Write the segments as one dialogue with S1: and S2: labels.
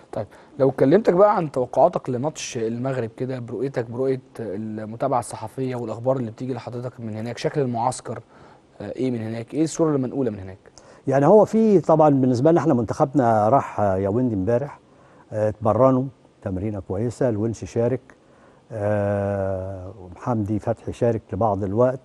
S1: طيب لو كلمتك بقى عن توقعاتك لماتش المغرب كده برؤيتك برؤيه المتابعه الصحفيه والاخبار اللي بتيجي لحضرتك من هناك شكل المعسكر آه، ايه من هناك ايه الصوره اللي منقوله من هناك
S2: يعني هو في طبعا بالنسبه لنا احنا منتخبنا راح ياوندي امبارح آه، اتمرنوا تمرينه كويسه الونش شارك آه، ومحمدي فتحي شارك لبعض الوقت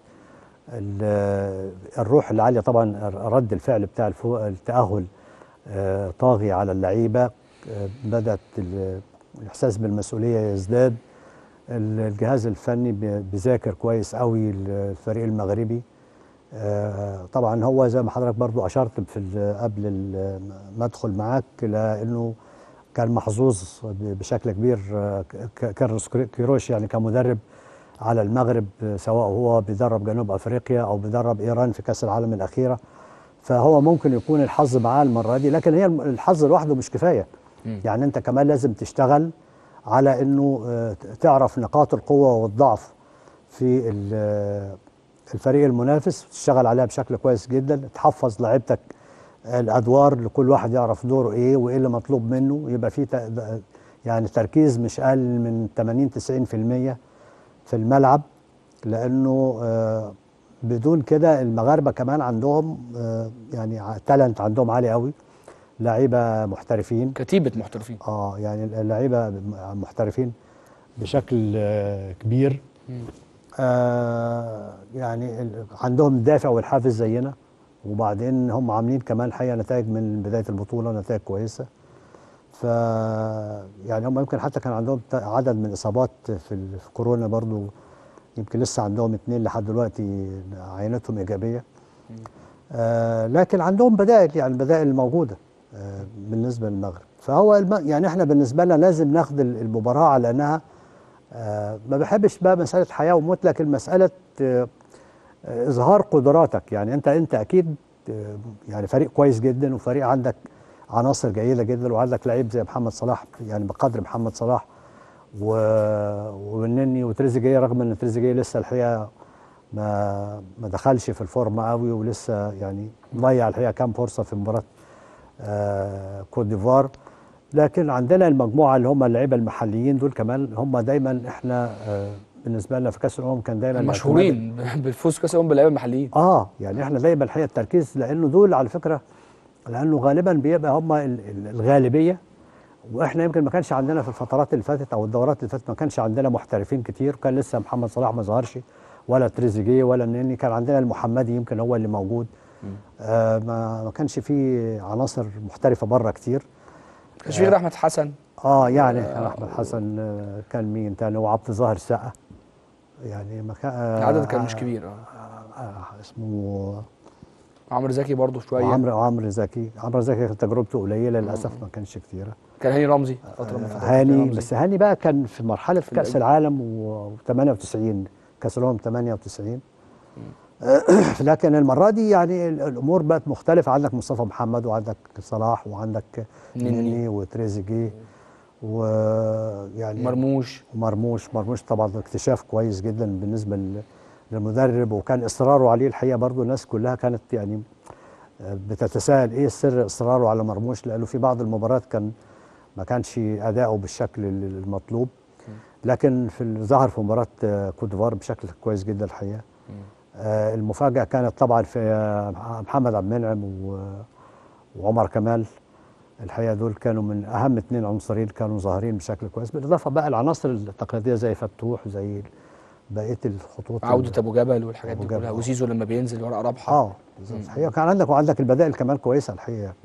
S2: ال- الروح العاليه طبعا رد الفعل بتاع الفو- التاهل آه، طاغي على اللعيبه آه، بدات ال- الاحساس بالمسؤوليه يزداد ال- الجهاز الفني بي- بيذاكر كويس قوي الفريق المغربي آه، طبعا هو زي ما حضرتك برضو اشرت في ال- قبل ال- ما ادخل معاك لانه كان محظوظ ب- بشكل كبير آه، ك- كارلوس كري- كيروش يعني كمدرب على المغرب آه، سواء هو بيدرب جنوب افريقيا او بيدرب ايران في كاس العالم الاخيره فهو ممكن يكون الحظ معاه المره دي لكن هي الم- الحظ لوحده مش كفايه
S1: مم.
S2: يعني انت كمان لازم تشتغل على انه آه، تعرف نقاط القوه والضعف في ال- الفريق المنافس تشتغل عليها بشكل كويس جدا تحفظ لعيبتك الادوار لكل واحد يعرف دوره ايه وايه اللي مطلوب منه يبقى في ت- يعني تركيز مش اقل من 80 90% في الملعب لانه آه، بدون كده المغاربه كمان عندهم آه، يعني تالنت عندهم عالي قوي لعيبه محترفين
S1: كتيبه محترفين
S2: اه يعني اللعيبه محترفين بشكل آه، كبير
S1: مم.
S2: آه يعني ال- عندهم الدافع والحافز زينا وبعدين هم عاملين كمان الحقيقه نتائج من بدايه البطوله نتائج كويسه ف يعني هم يمكن حتى كان عندهم ت- عدد من الاصابات في, ال- في كورونا برضو يمكن لسه عندهم اثنين لحد دلوقتي عينتهم ايجابيه آه لكن عندهم بدائل يعني البدائل الموجوده آه بالنسبه للمغرب فهو الم... يعني احنا بالنسبه لنا لازم ناخد ال- المباراه على انها آه ما بحبش بقى مساله حياه وموت لكن مساله آه آه، اظهار قدراتك يعني انت انت اكيد آه، يعني فريق كويس جدا وفريق عندك عناصر جيده جدا وعندك لعيب زي محمد صلاح يعني بقدر محمد صلاح و... والنني وتريزيجيه رغم ان تريزيجيه لسه الحقيقه ما ما دخلش في الفورمه قوي ولسه يعني ضيع الحقيقه كام فرصه في مباراه آه كوت ديفوار لكن عندنا المجموعه اللي هم اللعيبه المحليين دول كمان هم دايما احنا آه بالنسبه لنا في كاس الامم كان دايما
S1: مشهورين بالفوز كاس الامم باللعيبه المحليين
S2: اه يعني احنا دايما الحقيقه التركيز لانه دول على فكره لانه غالبا بيبقى هم ال- ال- الغالبيه واحنا يمكن ما كانش عندنا في الفترات اللي فاتت او الدورات اللي فاتت ما كانش عندنا محترفين كتير وكان لسه محمد صلاح ما ظهرش ولا تريزيجيه ولا النني كان عندنا المحمدي يمكن هو اللي موجود آه ما ما كانش في عناصر محترفه بره كتير
S1: كانش في غير احمد حسن
S2: اه يعني كان احمد حسن آه كان مين تاني وعبد الظاهر السقا يعني ما كان آه
S1: العدد كان مش كبير اه
S2: آه آه اسمه
S1: عمرو زكي برضه شويه
S2: عمرو عمرو زكي عمرو زكي كانت تجربته قليله للاسف ما كانش كتيره
S1: كان هاني رمزي فتره من الفترات
S2: هاني
S1: رمزي.
S2: بس هاني بقى كان في مرحله
S1: في
S2: كاس
S1: الأج-
S2: العالم و98 كاس الامم 98 لكن المره دي يعني ال- الامور بقت مختلفه عندك مصطفى محمد وعندك صلاح وعندك
S1: نني.
S2: نني وتريزيجيه ويعني
S1: مرموش
S2: مرموش مرموش طبعا اكتشاف كويس جدا بالنسبه لل- للمدرب وكان اصراره عليه الحقيقه برضو الناس كلها كانت يعني آه، بتتساءل ايه سر اصراره على مرموش لانه في بعض المباريات كان ما كانش اداؤه بالشكل ال- المطلوب لكن في ال- ظهر في مباراه آه، كوت ديفوار بشكل كويس جدا الحقيقه آه، المفاجاه كانت طبعا في آه، محمد عبد المنعم و- وعمر كمال الحقيقه دول كانوا من اهم اثنين عنصرين كانوا ظاهرين بشكل كويس بالاضافه بقى العناصر التقليديه زي فتوح زي بقيه الخطوط
S1: عوده ابو جبل والحاجات
S2: أبو
S1: دي
S2: جبل،
S1: كلها
S2: آه.
S1: وزيزو لما بينزل ورقه رابحه
S2: اه بالظبط الحقيقه كان عندك وعندك البدائل كمان كويسه الحقيقه